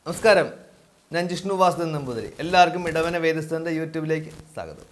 നമസ്കാരം ഞാൻ ജിഷ്ണു വാസുദേവൻ നമ്പൂതിരി എല്ലാവർക്കും ഇടവന വേദസ്ഥന്റെ യൂട്യൂബിലേക്ക് സ്വാഗതം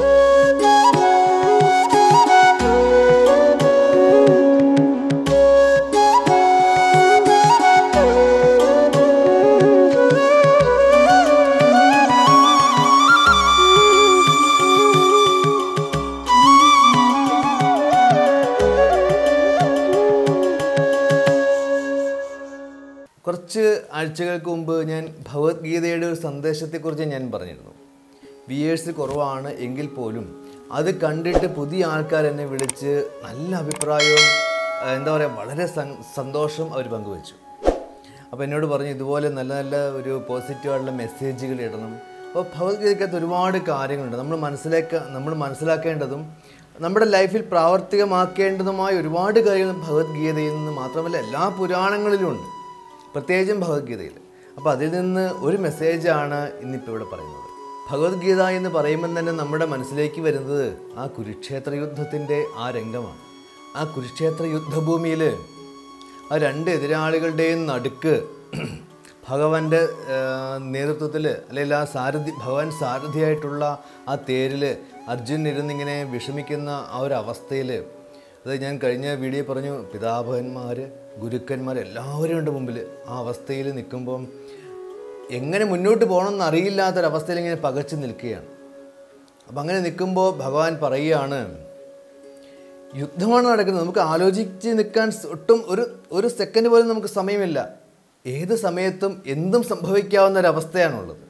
കുറച്ച് ആഴ്ചകൾക്ക് മുമ്പ് ഞാൻ ഭഗവത്ഗീതയുടെ ഒരു സന്ദേശത്തെക്കുറിച്ച് ഞാൻ പറഞ്ഞിരുന്നു വിയേഴ്സ് കുറവാണ് എങ്കിൽ പോലും അത് കണ്ടിട്ട് പുതിയ ആൾക്കാർ എന്നെ വിളിച്ച് നല്ല അഭിപ്രായവും ആ, എന്താ പറയുക വളരെ സ- സന്തോഷം അവർ പങ്കുവച്ചു അപ്പോൾ എന്നോട് പറഞ്ഞു ഇതുപോലെ നല്ല നല്ല ഒരു പോസിറ്റീവായിട്ടുള്ള മെസ്സേജുകൾ ഇടണം അപ്പോൾ ഭഗവത്ഗീതയ്ക്കകത്ത് ഒരുപാട് കാര്യങ്ങളുണ്ട് നമ്മൾ മനസ്സിലാക്ക നമ്മൾ മനസ്സിലാക്കേണ്ടതും നമ്മുടെ ലൈഫിൽ പ്രാവർത്തികമാക്കേണ്ടതുമായ ഒരുപാട് കാര്യങ്ങൾ ഭഗവത്ഗീതയിൽ നിന്ന് മാത്രമല്ല എല്ലാ പുരാണങ്ങളിലും ഉണ്ട് പ്രത്യേകിച്ചും ഭഗവത്ഗീതയിൽ അപ്പോൾ അതിൽ നിന്ന് ഒരു മെസ്സേജാണ് ഇന്നിപ്പോൾ ഇവിടെ പറയുന്നത് ഭഗവത്ഗീത എന്ന് പറയുമ്പോൾ തന്നെ നമ്മുടെ മനസ്സിലേക്ക് വരുന്നത് ആ കുരുക്ഷേത്ര യുദ്ധത്തിൻ്റെ ആ രംഗമാണ് ആ കുരുക്ഷേത്ര യുദ്ധഭൂമിയിൽ ആ രണ്ട് എതിരാളികളുടെയും നടുക്ക് ഭഗവാന്റെ നേതൃത്വത്തിൽ അല്ലെങ്കിൽ ആ സാരഥി ഭഗവാൻ സാരഥിയായിട്ടുള്ള ആ തേരിൽ അർജുൻ ഇരുന്നിങ്ങനെ വിഷമിക്കുന്ന ആ ഒരു അവസ്ഥയിൽ അത് ഞാൻ കഴിഞ്ഞ വീഡിയോ പറഞ്ഞു പിതാഭകന്മാർ ഗുരുക്കന്മാർ എല്ലാവരും ഉണ്ട് മുമ്പിൽ ആ അവസ്ഥയിൽ നിൽക്കുമ്പം എങ്ങനെ മുന്നോട്ട് പോകണമെന്ന് അറിയില്ലാത്തൊരവസ്ഥയിൽ ഇങ്ങനെ പകച്ചു നിൽക്കുകയാണ് അപ്പം അങ്ങനെ നിൽക്കുമ്പോൾ ഭഗവാൻ പറയുകയാണ് യുദ്ധമാണ് നടക്കുന്നത് നമുക്ക് ആലോചിച്ച് നിൽക്കാൻ സ് ഒട്ടും ഒരു ഒരു സെക്കൻഡ് പോലും നമുക്ക് സമയമില്ല ഏത് സമയത്തും എന്തും സംഭവിക്കാവുന്ന ഒരവസ്ഥയാണുള്ളത്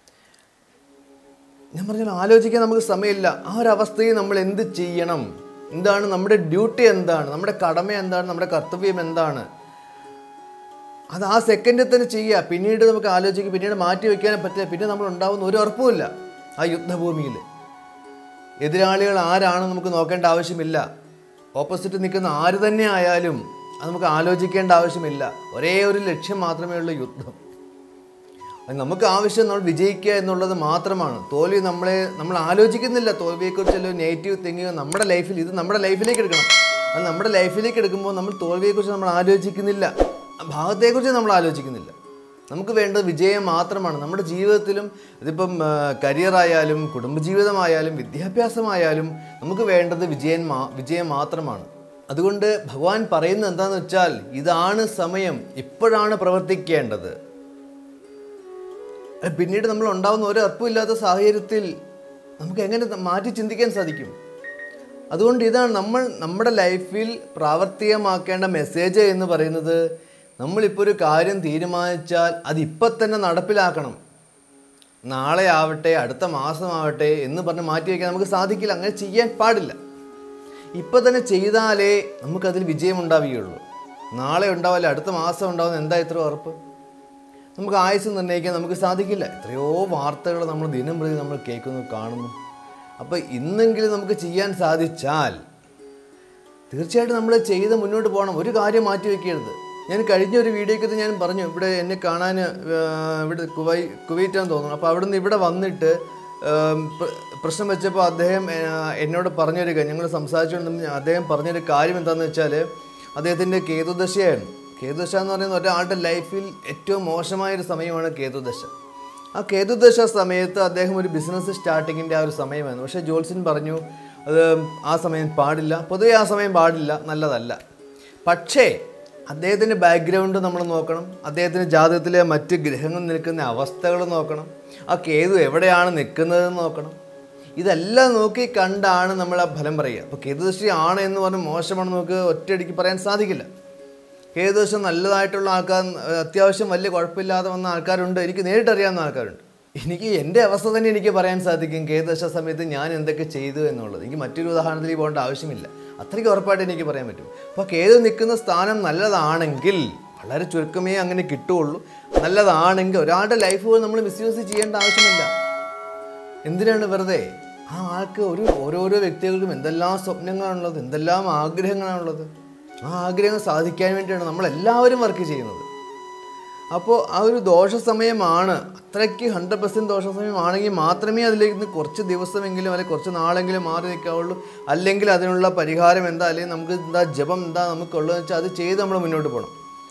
ഞാൻ പറഞ്ഞാൽ ആലോചിക്കാൻ നമുക്ക് സമയമില്ല ആ ഒരു അവസ്ഥയിൽ നമ്മൾ എന്ത് ചെയ്യണം എന്താണ് നമ്മുടെ ഡ്യൂട്ടി എന്താണ് നമ്മുടെ കടമ എന്താണ് നമ്മുടെ കർത്തവ്യം എന്താണ് അത് ആ സെക്കൻഡിൽ തന്നെ ചെയ്യുക പിന്നീട് നമുക്ക് ആലോചിക്കുക പിന്നീട് മാറ്റി വയ്ക്കാനും പറ്റില്ല പിന്നെ നമ്മൾ ഉണ്ടാവുന്ന ഒരു ഉറപ്പുമില്ല ആ യുദ്ധഭൂമിയിൽ എതിരാളികൾ ആരാണെന്ന് നമുക്ക് നോക്കേണ്ട ആവശ്യമില്ല ഓപ്പോസിറ്റ് നിൽക്കുന്ന ആര് തന്നെ ആയാലും അത് നമുക്ക് ആലോചിക്കേണ്ട ആവശ്യമില്ല ഒരേ ഒരു ലക്ഷ്യം മാത്രമേ ഉള്ളൂ യുദ്ധം അത് നമുക്ക് ആവശ്യം നമ്മൾ വിജയിക്കുക എന്നുള്ളത് മാത്രമാണ് തോൽവി നമ്മളെ നമ്മൾ ആലോചിക്കുന്നില്ല തോൽവിയെക്കുറിച്ചല്ലോ നെഗറ്റീവ് തിങ്കിങ് നമ്മുടെ ലൈഫിൽ ഇത് നമ്മുടെ ലൈഫിലേക്ക് എടുക്കണം അത് നമ്മുടെ ലൈഫിലേക്ക് എടുക്കുമ്പോൾ നമ്മൾ തോൽവിയെക്കുറിച്ച് നമ്മൾ ആലോചിക്കുന്നില്ല ഭാഗത്തെക്കുറിച്ച് നമ്മൾ ആലോചിക്കുന്നില്ല നമുക്ക് വേണ്ടത് വിജയം മാത്രമാണ് നമ്മുടെ ജീവിതത്തിലും ഇതിപ്പം കരിയർ ആയാലും കുടുംബജീവിതമായാലും വിദ്യാഭ്യാസമായാലും നമുക്ക് വേണ്ടത് വിജയം മാ വിജയം മാത്രമാണ് അതുകൊണ്ട് ഭഗവാൻ പറയുന്നത് എന്താണെന്ന് വെച്ചാൽ ഇതാണ് സമയം ഇപ്പോഴാണ് പ്രവർത്തിക്കേണ്ടത് അത് പിന്നീട് നമ്മൾ ഉണ്ടാവുന്ന ഒരു അർപ്പമില്ലാത്ത സാഹചര്യത്തിൽ നമുക്ക് എങ്ങനെ ത- മാറ്റി ചിന്തിക്കാൻ സാധിക്കും അതുകൊണ്ട് ഇതാണ് നമ്മൾ നമ്മുടെ ലൈഫിൽ പ്രാവർത്തികമാക്കേണ്ട മെസ്സേജ് എന്ന് പറയുന്നത് നമ്മളിപ്പോൾ ഒരു കാര്യം തീരുമാനിച്ചാൽ അത് ഇപ്പം തന്നെ നടപ്പിലാക്കണം നാളെ ആവട്ടെ അടുത്ത മാസമാവട്ടെ എന്ന് പറഞ്ഞ് മാറ്റി വയ്ക്കാൻ നമുക്ക് സാധിക്കില്ല അങ്ങനെ ചെയ്യാൻ പാടില്ല ഇപ്പം തന്നെ ചെയ്താലേ നമുക്കതിൽ വിജയം ഉണ്ടാവുകയുള്ളൂ നാളെ ഉണ്ടാവില്ല അടുത്ത മാസം ഉണ്ടാവുന്ന എന്താ ഇത്ര ഉറപ്പ് നമുക്ക് ആയുസ് നിർണ്ണയിക്കാൻ നമുക്ക് സാധിക്കില്ല എത്രയോ വാർത്തകൾ നമ്മൾ ദിനം പ്രതി നമ്മൾ കേൾക്കുന്നു കാണുന്നു അപ്പോൾ ഇന്നെങ്കിലും നമുക്ക് ചെയ്യാൻ സാധിച്ചാൽ തീർച്ചയായിട്ടും നമ്മൾ ചെയ്ത് മുന്നോട്ട് പോകണം ഒരു കാര്യം മാറ്റി വെക്കരുത് ഞാൻ കഴിഞ്ഞ ഒരു വീഡിയോക്കകത്ത് ഞാൻ പറഞ്ഞു ഇവിടെ എന്നെ കാണാൻ ആ, ഇവിടെ കുവൈ കുവൈറ്റാന്ന് തോന്നുന്നു അപ്പോൾ അവിടെ നിന്ന് ഇവിടെ വന്നിട്ട് ആം, പ്ര- പ്രശ്നം വെച്ചപ്പോൾ അദ്ദേഹം ആ, എന്നോട് പറഞ്ഞൊരു കാര്യം ഞങ്ങൾ സംസാരിച്ചുകൊണ്ട് അദ്ദേഹം പറഞ്ഞൊരു കാര്യം എന്താണെന്ന് വെച്ചാൽ അദ്ദേഹത്തിൻ്റെ കേതുദശയാണ് കേതുദശ എന്ന് പറയുന്ന ഒരാളുടെ ലൈഫിൽ ഏറ്റവും മോശമായൊരു സമയമാണ് കേതുദശ ആ കേതുദശ സമയത്ത് അദ്ദേഹം ഒരു ബിസിനസ് സ്റ്റാർട്ടിങ്ങിൻ്റെ ആ ഒരു സമയമായിരുന്നു പക്ഷേ ജോത്സ്യൻ പറഞ്ഞു അത് ആ സമയം പാടില്ല പൊതുവെ ആ സമയം പാടില്ല നല്ലതല്ല പക്ഷേ അദ്ദേഹത്തിൻ്റെ ബാക്ക്ഗ്രൗണ്ട് നമ്മൾ നോക്കണം അദ്ദേഹത്തിൻ്റെ ജാതകത്തിലെ മറ്റ് ഗ്രഹങ്ങൾ നിൽക്കുന്ന അവസ്ഥകൾ നോക്കണം ആ കേതു എവിടെയാണ് നിൽക്കുന്നതെന്ന് നോക്കണം ഇതെല്ലാം നോക്കി കണ്ടാണ് നമ്മൾ ആ ഫലം പറയുക അപ്പോൾ കേതുദൃഷ്ടി ആണ് എന്ന് പറഞ്ഞ് മോശമാണെന്ന് നമുക്ക് ഒറ്റയടിക്ക് പറയാൻ സാധിക്കില്ല ഏകദേശം നല്ലതായിട്ടുള്ള ആൾക്കാർ ഏഹ്, അത്യാവശ്യം വലിയ കുഴപ്പമില്ലാതെ വന്ന ആൾക്കാരുണ്ട് എനിക്ക് നേരിട്ട് അറിയാവുന്ന ആൾക്കാരുണ്ട് എനിക്ക് എൻ്റെ അവസ്ഥ തന്നെ എനിക്ക് പറയാൻ സാധിക്കും കേദശ സമയത്ത് ഞാൻ എന്തൊക്കെ ചെയ്തു എന്നുള്ളത് എനിക്ക് മറ്റൊരു ഉദാഹരണത്തിലേക്ക് പോകേണ്ട ആവശ്യമില്ല അത്രയ്ക്ക് ഉറപ്പായിട്ട് എനിക്ക് പറയാൻ പറ്റും അപ്പോൾ കേതു നിൽക്കുന്ന സ്ഥാനം നല്ലതാണെങ്കിൽ വളരെ ചുരുക്കമേ അങ്ങനെ കിട്ടുകയുള്ളൂ നല്ലതാണെങ്കിൽ ഒരാളുടെ ലൈഫ് പോലും നമ്മൾ മിസ്യൂസ് ചെയ്യേണ്ട ആവശ്യമില്ല എന്തിനാണ് വെറുതെ ആ ആൾക്ക് ഒരു ഓരോരോ വ്യക്തികൾക്കും എന്തെല്ലാം സ്വപ്നങ്ങളാണുള്ളത് എന്തെല്ലാം ആഗ്രഹങ്ങളാണുള്ളത് ആ ആഗ്രഹങ്ങൾ സാധിക്കാൻ വേണ്ടിയാണ് നമ്മളെല്ലാവരും വർക്ക് ചെയ്യുന്നത് അപ്പോൾ ആ ഒരു ദോഷ സമയമാണ് അത്രയ്ക്ക് ഹൺഡ്രഡ് പെർസെൻറ്റ് ദോഷ സമയമാണെങ്കിൽ മാത്രമേ അതിലേക്ക് നിന്ന് കുറച്ച് ദിവസമെങ്കിലും അല്ലെങ്കിൽ കുറച്ച് നാളെങ്കിലും മാറി നിൽക്കാവുള്ളൂ അല്ലെങ്കിൽ അതിനുള്ള പരിഹാരം എന്താ അല്ലെങ്കിൽ നമുക്ക് എന്താ ജപം എന്താ നമുക്കുള്ളതെന്ന് വെച്ചാൽ അത് ചെയ്ത് നമ്മൾ മുന്നോട്ട് പോകണം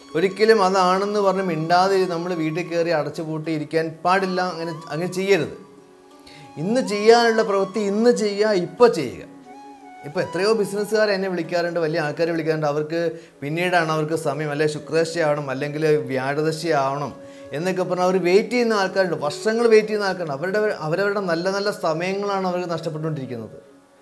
ഒരിക്കലും അതാണെന്ന് പറഞ്ഞ് മിണ്ടാതെ നമ്മൾ വീട്ടിൽ കയറി അടച്ചു പൂട്ടി ഇരിക്കാൻ പാടില്ല അങ്ങനെ അങ്ങനെ ചെയ്യരുത് ഇന്ന് ചെയ്യാനുള്ള പ്രവൃത്തി ഇന്ന് ചെയ്യുക ഇപ്പോൾ ചെയ്യുക ഇപ്പോൾ എത്രയോ ബിസിനസ്സുകാർ എന്നെ വിളിക്കാറുണ്ട് വലിയ ആൾക്കാരെ വിളിക്കാറുണ്ട് അവർക്ക് പിന്നീടാണ് അവർക്ക് സമയം അല്ലെങ്കിൽ ശുക്രദശ ആവണം അല്ലെങ്കിൽ വ്യാഴദശ ആവണം എന്നൊക്കെ പറഞ്ഞാൽ അവർ വെയിറ്റ് ചെയ്യുന്ന ആൾക്കാരുണ്ട് വർഷങ്ങൾ വെയിറ്റ് ചെയ്യുന്ന ആൾക്കാരുണ്ട് അവരുടെ അവരവരുടെ നല്ല നല്ല സമയങ്ങളാണ് അവർക്ക് നഷ്ടപ്പെട്ടുകൊണ്ടിരിക്കുന്നത്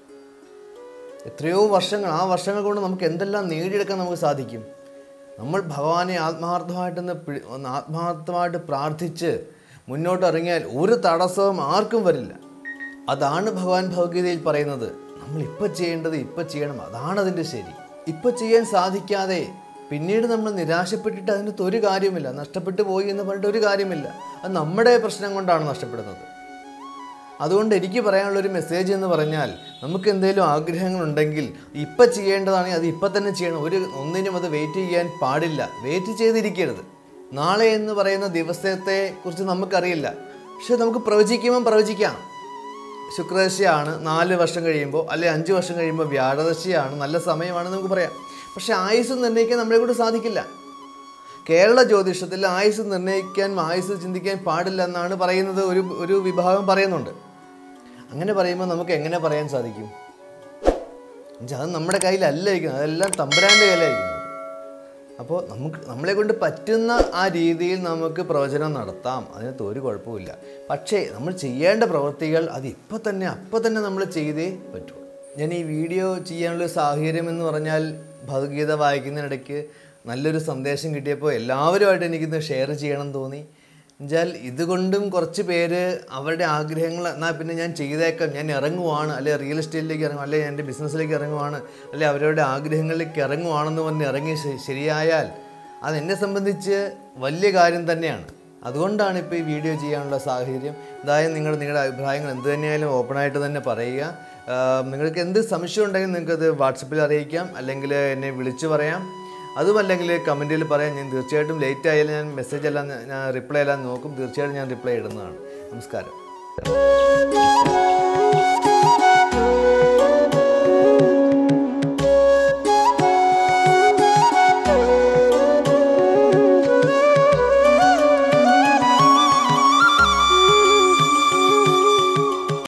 എത്രയോ വർഷങ്ങൾ ആ വർഷങ്ങൾ കൊണ്ട് നമുക്ക് എന്തെല്ലാം നേടിയെടുക്കാൻ നമുക്ക് സാധിക്കും നമ്മൾ ഭഗവാനെ ആത്മാർത്ഥമായിട്ടൊന്ന് പിടി- ഒന്ന് ആത്മാർത്ഥമായിട്ട് പ്രാർത്ഥിച്ച് മുന്നോട്ട് ഇറങ്ങിയാൽ ഒരു തടസ്സവും ആർക്കും വരില്ല അതാണ് ഭഗവാൻ ഭഗവത്ഗീതയിൽ പറയുന്നത് നമ്മൾ ഇപ്പം ചെയ്യേണ്ടത് ഇപ്പം ചെയ്യണം അതാണ് അതിൻ്റെ ശരി ഇപ്പം ചെയ്യാൻ സാധിക്കാതെ പിന്നീട് നമ്മൾ നിരാശപ്പെട്ടിട്ട് അതിനകത്ത് ഒരു കാര്യമില്ല നഷ്ടപ്പെട്ടു പോയി എന്ന് പറഞ്ഞിട്ട് ഒരു കാര്യമില്ല അത് നമ്മുടെ പ്രശ്നം കൊണ്ടാണ് നഷ്ടപ്പെടുന്നത് അതുകൊണ്ട് എനിക്ക് പറയാനുള്ള ഒരു മെസ്സേജ് എന്ന് പറഞ്ഞാൽ നമുക്ക് എന്തെങ്കിലും ആഗ്രഹങ്ങളുണ്ടെങ്കിൽ ഇപ്പം ചെയ്യേണ്ടതാണെങ്കിൽ അത് ഇപ്പം തന്നെ ചെയ്യണം ഒരു ഒന്നിനും അത് വെയിറ്റ് ചെയ്യാൻ പാടില്ല വെയിറ്റ് ചെയ്തിരിക്കരുത് നാളെ എന്ന് പറയുന്ന ദിവസത്തെ കുറിച്ച് നമുക്കറിയില്ല പക്ഷെ നമുക്ക് പ്രവചിക്കുമ്പം പ്രവചിക്കാം ശുക്രദശയാണ് നാല് വർഷം കഴിയുമ്പോൾ അല്ലെങ്കിൽ അഞ്ച് വർഷം കഴിയുമ്പോൾ വ്യാഴദശയാണ് നല്ല സമയമാണെന്ന് നമുക്ക് പറയാം പക്ഷെ ആയുസ് നിർണ്ണയിക്കാൻ നമ്മളെ കൊണ്ട് സാധിക്കില്ല കേരള ജ്യോതിഷത്തിൽ ആയുസ് നിർണ്ണയിക്കാൻ ആയുസ് ചിന്തിക്കാൻ പാടില്ല എന്നാണ് പറയുന്നത് ഒരു ഒരു വിഭാഗം പറയുന്നുണ്ട് അങ്ങനെ പറയുമ്പോൾ നമുക്ക് എങ്ങനെ പറയാൻ സാധിക്കും എന്നുവെച്ചാൽ അത് നമ്മുടെ കയ്യിലല്ല ഇരിക്കുന്നത് അതെല്ലാം തമ്പുരാൻ്റെ കയ്യിലായിരിക്കുന്നത് അപ്പോൾ നമുക്ക് നമ്മളെ കൊണ്ട് പറ്റുന്ന ആ രീതിയിൽ നമുക്ക് പ്രവചനം നടത്താം അതിനകത്ത് ഒരു കുഴപ്പമില്ല പക്ഷേ നമ്മൾ ചെയ്യേണ്ട പ്രവൃത്തികൾ അത് ഇപ്പം തന്നെ അപ്പം തന്നെ നമ്മൾ ചെയ്തേ പറ്റുള്ളൂ ഞാൻ ഈ വീഡിയോ ചെയ്യാനുള്ള സാഹചര്യം എന്ന് പറഞ്ഞാൽ ഭഗവത്ഗീത വായിക്കുന്നതിനിടയ്ക്ക് നല്ലൊരു സന്ദേശം കിട്ടിയപ്പോൾ എല്ലാവരുമായിട്ട് എനിക്കിന്ന് ഷെയർ ചെയ്യണം തോന്നി എന്നുവെച്ചാൽ ഇതുകൊണ്ടും കുറച്ച് പേര് അവരുടെ ആഗ്രഹങ്ങൾ എന്നാൽ പിന്നെ ഞാൻ ചെയ്തേക്കാം ഞാൻ ഇറങ്ങുവാണ് അല്ലെ റിയൽ എസ്റ്റേറ്റിലേക്ക് ഇറങ്ങും അല്ലെ എൻ്റെ ബിസിനസ്സിലേക്ക് ഇറങ്ങുവാണ് അല്ലെ അവരുടെ ആഗ്രഹങ്ങളിലേക്ക് ഇറങ്ങുവാണെന്ന് പറഞ്ഞ് ഇറങ്ങി ശ- ശരിയായാൽ അതെന്നെ സംബന്ധിച്ച് വലിയ കാര്യം തന്നെയാണ് അതുകൊണ്ടാണ് ഇപ്പോൾ ഈ വീഡിയോ ചെയ്യാനുള്ള സാഹചര്യം എന്തായാലും നിങ്ങൾ നിങ്ങളുടെ അഭിപ്രായങ്ങൾ എന്ത് തന്നെയായാലും ഓപ്പണായിട്ട് തന്നെ പറയുക ആഹ് നിങ്ങൾക്ക് എന്ത് സംശയം ഉണ്ടെങ്കിൽ നിങ്ങൾക്കത് വാട്സപ്പിൽ അറിയിക്കാം അല്ലെങ്കിൽ എന്നെ വിളിച്ച് പറയാം അതുമല്ലെങ്കിൽ കമൻറ്റിൽ പറയാം ഞാൻ തീർച്ചയായിട്ടും ലേറ്റ് ആയാലും ഞാൻ മെസ്സേജ് എല്ലാം ഞാൻ റിപ്ലൈ എല്ലാം നോക്കും തീർച്ചയായിട്ടും ഞാൻ റിപ്ലൈ ഇടുന്നതാണ് നമസ്കാരം